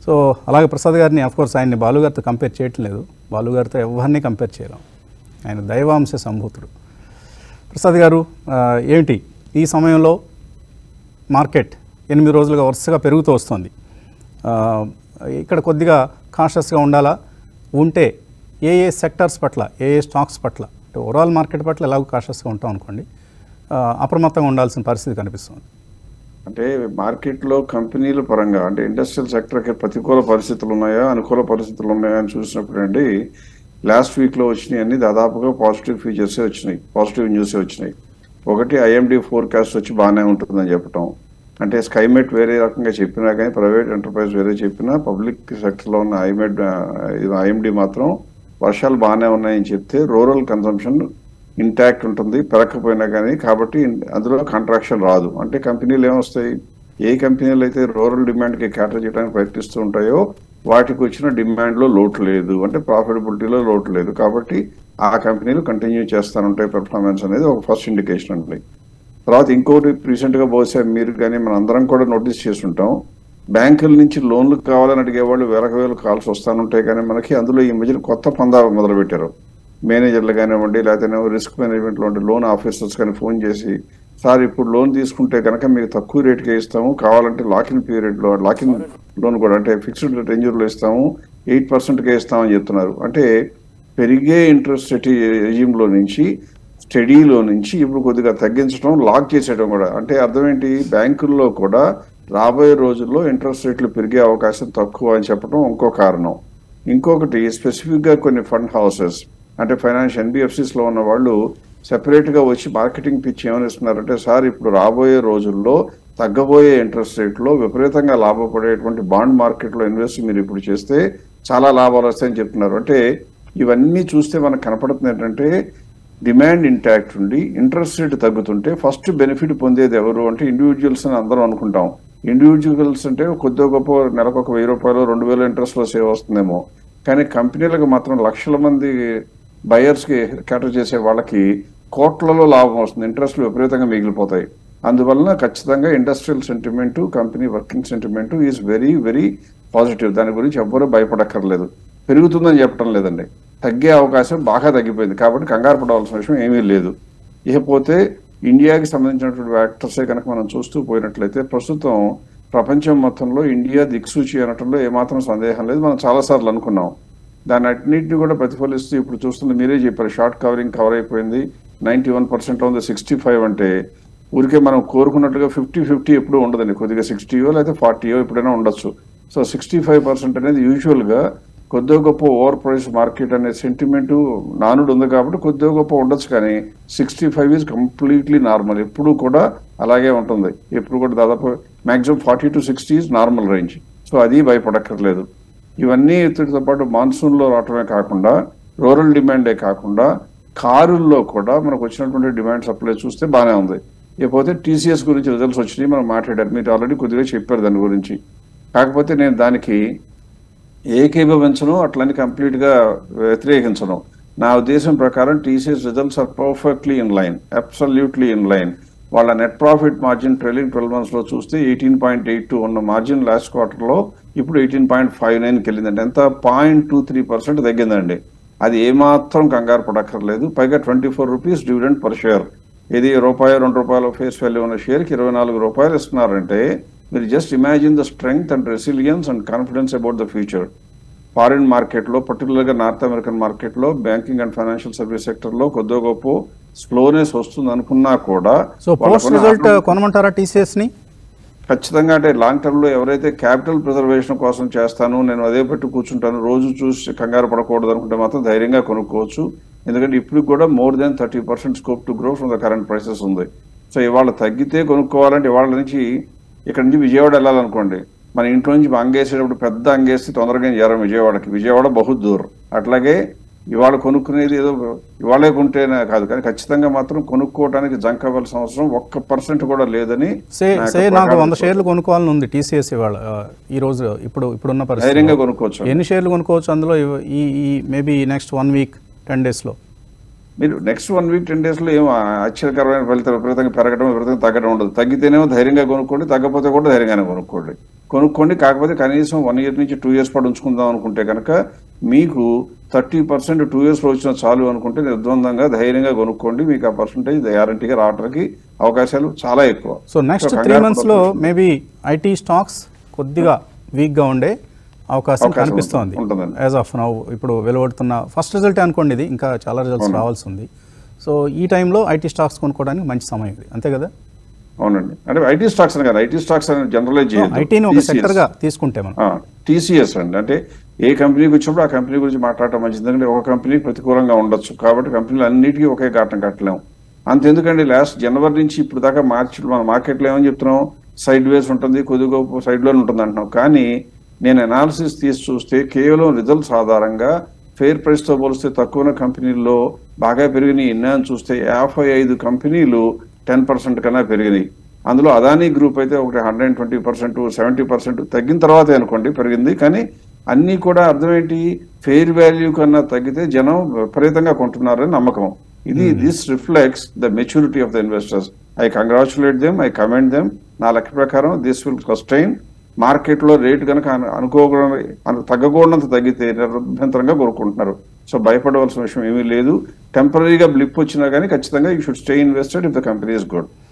So అలాగే ప్రసాద్ గారిని course ఆయన్ని బాలుగారితో కంపేర్ చేయట్లేదు బాలుగారితో ఎవరిని కంపేర్ చేయలేం ఆయన దైవాంశ సంభూతుడు ప్రసాద్ గారు ఆ, ఏంటి ఈ సమయంలో మార్కెట్ ఎనిమిది రోజులుగా వరుసగా పెరుగుతూ వస్తుంది ఆ, ఇక్కడ కొద్దిగా కాషస్గా ఉండాలా ఉంటే ఏ ఏ సెక్టర్స్ పట్ల ఏ ఏ స్టాక్స్ పట్ల అంటే ఓవరాల్ మార్కెట్ పట్ల ఎలాగో కాషస్గా ఉంటాం అనుకోండి ఆ, అప్రమత్తంగా ఉండాల్సిన పరిస్థితి కనిపిస్తుంది అంటే మార్కెట్లో కంపెనీల పరంగా అంటే ఇండస్ట్రియల్ సెక్టర్కి ప్రతికూల పరిస్థితులు ఉన్నాయా అనుకూల పరిస్థితులు ఉన్నాయా అని చూసినప్పుడు అండి లాస్ట్ వీక్లో వచ్చినాయి అన్ని దాదాపుగా పాజిటివ్ ఫీచర్సే వచ్చినాయి పాజిటివ్ న్యూసే వచ్చినాయి ఒకటి ఐఎండి ఫోర్కాస్ట్ వచ్చి బాగానే ఉంటుందని చెప్పటం అంటే స్కైమెట్ వేరే రకంగా చెప్పినా కానీ ప్రైవేట్ ఎంటర్ప్రైజ్ వేరే చెప్పినా పబ్లిక్ సెక్టర్లో ఉన్న ఐమెడ్ ఐఎండి మాత్రం వర్షాలు బాగానే ఉన్నాయని చెప్తే రూరల్ కన్సంప్షన్ ఇంటాక్ట్ ఉంటుంది పెరగకపోయినా కానీ కాబట్టి అందులో కాంట్రాక్షన్ రాదు అంటే కంపెనీలు ఏమొస్తాయి ఏ కంపెనీలు అయితే రూరల్ డిమాండ్కి క్యాటర్ చేయడానికి ప్రయత్నిస్తూ ఉంటాయో వాటికి వచ్చిన డిమాండ్లో లోటు లేదు అంటే ప్రాఫిటబిలిటీలో లోటు లేదు కాబట్టి ఆ కంపెనీలు కంటిన్యూ చేస్తానుంటాయి పెర్ఫార్మెన్స్ అనేది ఒక ఫస్ట్ ఇండికేషన్ అండి తర్వాత ఇంకోటి రీసెంట్ గా బహుశా మీరు కానీ మన అందరం కూడా నోటీస్ చేస్తుంటాం బ్యాంకుల నుంచి లోన్లు కావాలని అడిగే వాళ్ళు వేలకు వేలు కాల్స్ వస్తానుంటాయి కానీ మనకి అందులో ఈ మధ్యన కొత్త పందా మొదలు పెట్టారు మేనేజర్లు కానివ్వండి లేకపోతే రిస్క్ మేనేజ్మెంట్లో ఉండే లోన్ ఆఫీసర్స్ కానీ ఫోన్ చేసి సార్ ఇప్పుడు లోన్ తీసుకుంటే కనుక మీకు తక్కువ రేటుకే ఇస్తాము కావాలంటే లాకిన్ పీరియడ్లో లాకిన్ లోన్ కూడా అంటే ఫిక్స్డ్ రేంజ్లో ఇస్తాము ఎయిట్ పర్సెంట్కే ఇస్తామని చెప్తున్నారు అంటే పెరిగే ఇంట్రెస్ట్ రెజీమ్లో నుంచి స్టడీలో నుంచి ఇప్పుడు కొద్దిగా తగ్గించడం లాక్ చేసేయడం కూడా అంటే అర్థం ఏంటి బ్యాంకుల్లో కూడా రాబోయే రోజుల్లో ఇంట్రెస్ట్ రేట్లు పెరిగే అవకాశం తక్కువ అని చెప్పడం ఇంకో కారణం ఇంకొకటి స్పెసిఫిక్ గా కొన్ని ఫండ్ హౌసెస్ అంటే ఫైనాన్స్ ఎన్బిఎఫ్సిస్ లో ఉన్న వాళ్ళు సెపరేట్ గా వచ్చి మార్కెటింగ్ పిచ్ ఏమని ఇస్తున్నారంటే సార్ ఇప్పుడు రాబోయే రోజుల్లో తగ్గబోయే ఇంట్రెస్ట్ రేట్లో విపరీతంగా లాభపడేటువంటి బాండ్ మార్కెట్ లో ఇన్వెస్ట్ మీరు ఇప్పుడు చేస్తే చాలా లాభాలు వస్తాయని చెప్తున్నారు అంటే ఇవన్నీ చూస్తే మనకు కనపడుతుంది ఏంటంటే డిమాండ్ ఇంటాక్ట్ ఉండి ఇంట్రెస్ట్ రేట్ తగ్గుతుంటే ఫస్ట్ బెనిఫిట్ పొందేది ఎవరు అంటే ఇండివిజువల్స్ అని అందరం అనుకుంటాం ఇండివిజువల్స్ అంటే కొద్దిగా గొప్ప నెలకు ఒక వెయ్యి రూపాయలు రెండు వేల ఇంట్రెస్ట్ లో సేవ్ వస్తుందేమో కానీ కంపెనీలకు మాత్రం లక్షల మంది బయర్స్ కి క్యాటర్ చేసే వాళ్ళకి కోట్లలో లాభం వస్తుంది ఇంట్రెస్ట్లు విపరీతంగా మిగిలిపోతాయి అందువలన ఖచ్చితంగా industrial sentiment company working sentiment is very very positive దాని గురించి ఎవ్వరూ భయపడక్కర్లేదు పెరుగుతుందని చెప్పడం లేదండి తగ్గే అవకాశం బాగా తగ్గిపోయింది కాబట్టి కంగారు పడవలసిన విషయం ఏమీ లేదు ఇకపోతే ఇండియాకి సంబంధించినటువంటి ఫ్యాక్టర్సే కనుక మనం చూస్తూ పోయినట్లయితే ప్రస్తుతం ప్రపంచం మొత్తంలో ఇండియా దిక్సూచి అనటంలో ఏమాత్రం సందేహం లేదు మనం చాలాసార్లు అనుకున్నాం దాని అన్నింటినీ కూడా ప్రతిఫలిస్తూ ఇప్పుడు చూస్తుంది మీరే చెప్పారు షార్ట్ కవరింగ్ కవర్ అయిపోయింది నైంటీ వన్ పర్సెంట్లో ఉంది సిక్స్టీ ఫైవ్ అంటే ఊరికే మనం కోరుకున్నట్టుగా ఫిఫ్టీ ఫిఫ్టీ ఎప్పుడు ఉండదండి కొద్దిగా సిక్స్టీయో లేకపోతే ఫార్టీయో ఎప్పుడైనా ఉండొచ్చు సో సిక్స్టీ ఫైవ్ పర్సెంట్ అనేది యూజువల్గా కొద్దిగా గొప్ప ఓవర్ ప్రైస్ మార్కెట్ అనే సెంటిమెంట్ నానుడు ఉంది కాబట్టి కొద్దిగా గొప్ప ఉండొచ్చు కానీ sixty five is completely normal ఎప్పుడు కూడా అలాగే ఉంటుంది ఎప్పుడు కూడా దాదాపు maximum forty to sixty is normal range so అది భయపడక్కర్లేదు ఇవన్నీ వీటితో పాటు మాన్సూన్లో రావటమే కాకుండా రూరల్ డిమాండే కాకుండా కారుల్లో కూడా మనకు వచ్చినటువంటి డిమాండ్ సప్లై చూస్తే బాగానే ఉంది ఇకపోతే టీసీఎస్ గురించి రిజల్ట్స్ వచ్చినాయి మనం మాట్లాడారు మీరు ఆల్రెడీ కొద్దిగా చెప్పారు దాని గురించి కాకపోతే నేను దానికి ఏకీభవించను అట్లని కంప్లీట్ గా వ్యతిరేకించను నా ఉద్దేశం ప్రకారం TCS results are perfectly in line absolutely in line వాళ్ళ net profit margin trailing twelve months లో చూస్తే ఎయిటీన్ పాయింట్ ఎయిట్ టూ ఉన్న మార్జిన్ లాస్ట్ క్వార్టర్ లో ఇప్పుడు ఎయిటీన్ పాయింట్ ఫైవ్ నైన్కి వెళ్ళిందండి ఎంత పాయింట్ టూ త్రీ పర్సెంట్ తగ్గిందండి అది ఏమాత్రం కంగారు పడక్కర్లేదు పైగా twenty four rupees dividend per share ఇది రూపాయి రెండు రూపాయల ఫేస్ వాల్యూ ఉన్న షేర్కి ఇరవై నాలుగు రూపాయలు ఇస్తున్నారంటే మీరు just imagine the strength and resilience and confidence about the future foreign మార్కెట్లో పర్టికులర్గా నార్త్ అమెరికన్ మార్కెట్లో బ్యాంకింగ్ అండ్ ఫైనాన్షియల్ సర్వీస్ సెక్టర్లో కొద్దిగా గొప్ప స్లోనెస్ వస్తుంది అనుకున్నా కూడా సో వాళ్ళకున్న పోస్ట్ రిజల్ట్ ఆత్మ- కొనమంటారా టీసీఎస్ని ఖచ్చితంగా అంటే లాంగ్ టర్మ్ లో ఎవరైతే క్యాపిటల్ ప్రిజర్వేషన్ కోసం చేస్తాను నేను అదే పెట్టి కూర్చుంటాను రోజు చూసి కంగారు పడకూడదు అనుకుంటే మాత్రం ధైర్యంగా కొనుక్కోవచ్చు ఎందుకంటే ఇప్పుడు కూడా more than thirty percent scope to grow from the current prices ఉంది సో ఇవాళ తగ్గితే కొనుక్కోవాలంటే ఇవాళ నుంచి ఇక్కడ నుంచి విజయవాడ వెళ్ళాలనుకోండి మన ఇంట్లో నుంచి అంగేసేటప్పుడు పెద్ద అంగేస్తే తొందరగా చేరం విజయవాడకి విజయవాడ బహు దూరం అట్లాగే ఇవాళ కొనుక్కునేది ఏదో ఇవాళే కొంటేనే కాదు కానీ ఖచ్చితంగా మాత్రం కొనుక్కోవడానికి జంక్ అవ్వాల్సిన అవసరం ఒక్క పర్సెంట్ కూడా లేదని సే నా యొక్క సే నాకు ప్రగాఢ వంద షేర్లు కొనుక్కోవాలని ఉంది టీసీఎస్ ఇవాళ ఆ, ఈ రోజు ఇప్పుడు ఇప్పుడున్న ధైర్యంగా పరిస్థితి కొనుక్కోవచ్చు ఎన్ని షేర్లు కొనుక్కోవచ్చు అందులో ఇవ- ఈ ఈ maybe next one week ten డేస్లో మీరు next one week ten days లో ఏం ఆశ్చర్యకరమైన ఫలితం విపరీతంగా పెరగడం విపరీతంగా తగ్గడం ఉండదు తగ్గితేనేమో ధైర్యంగా కొనుక్కోండి తగ్గపోతే కూడా ధైర్యంగానే కొనుక్కోండి కొనుక్కోండి కాకపోతే కనీసం వన్ ఇయర్ నుంచి టూ ఇయర్స్ పాటు ఉంచుకుందాం అనుకుంటే కనుక మీకు థర్టీ పర్సెంట్ టూ ఇయర్స్లో వచ్చిన చాలు అనుకుంటే నిర్ద్వందంగా ధైర్యంగా కొనుక్కోండి మీకు ఆ పర్సంటేజ్ గ్యారంటీగా రావడానికి అవకాశాలు చాలా ఎక్కువ సో నెక్స్ట్ So, త్రీ కంగారు మంత్స్లో పడవలసిన మేబీ ఐటీ స్టాక్స్ కొద్దిగా వీక్గా ఉండే అవకాశం అవకాశం కనిపిస్తోంది ఉంటుందండి. యాజ్ ఆఫ్ నౌ ఇప్పుడు వెలువడుతున్న ఫస్ట్ రిజల్ట్ అనుకోండి ఇది ఇంకా చాలా రిజల్ట్స్ రావాల్సి ఉంది సో ఈ టైంలో ఐటీ స్టాక్స్ కొనుక్కోవడానికి మంచి సమయం ఇది అంతే కదా అవునండి అంటే ఐటీ స్టాక్స్ అని కాదు ఐటీ స్టాక్స్ అని జనరలైజ్ ఐటీని ఒక సెక్టర్గా తీసుకుంటే మనం టీసీఎస్ అండి అంటే ఏ కంపెనీకి వచ్చినప్పుడు ఆ కంపెనీ గురించి మాట్లాడటం మంచిది ఎందుకంటే ఒక కంపెనీకి ప్రతికూలంగా ఉండొచ్చు కాబట్టి కంపెనీలు అన్నిటికీ ఒకే ఘాటం కట్టలేము అంతెందుకండి లాస్ట్ జనవరి నుంచి ఇప్పుడు దాకా మార్చి మన మార్కెట్లో ఏమని చెప్తున్నాం సైడ్ వేస్ ఉంటుంది కొద్దిగా సైడ్ లోనే ఉంటుంది అంటున్నాం కానీ నేను అనాలిసిస్ తీసి చూస్తే కేవలం రిజల్ట్స్ ఆధారంగా ఫెయిర్ ప్రైస్ తో పోలిస్తే తక్కువ కంపెనీల్లో బాగా పెరిగినాయి ఎన్ని అని చూస్తే యాభై ఐదు కంపెనీలు టెన్ పర్సెంట్ కన్నా పెరిగినాయి అందులో అదానీ గ్రూప్ అయితే ఒకటి hundred twenty percent seventy percent తగ్గిన తర్వాతే అనుకోండి పెరిగింది కానీ అన్నీ కూడా అర్థం ఏంటి ఫెయిర్ వాల్యూ కన్నా తగ్గితే జనం విపరీతంగా కొంటున్నారని నమ్మకం ఇది this reflects the maturity of the investors I congratulate them I commend them నా లెక్క ప్రకారం దిస్ విల్ సస్టైన్ మార్కెట్ లో రేటు కనుక అను- అనుకోకుండా అను- తగ్గకూడనంత తగ్గితే నిరభ్యంతరంగా కోరుకుంటున్నారు సో భయపడవలసిన విషయం ఏమీ లేదు టెంపరీగా బ్లిప్ వచ్చినా కానీ ఖచ్చితంగా you should stay invested if the company is good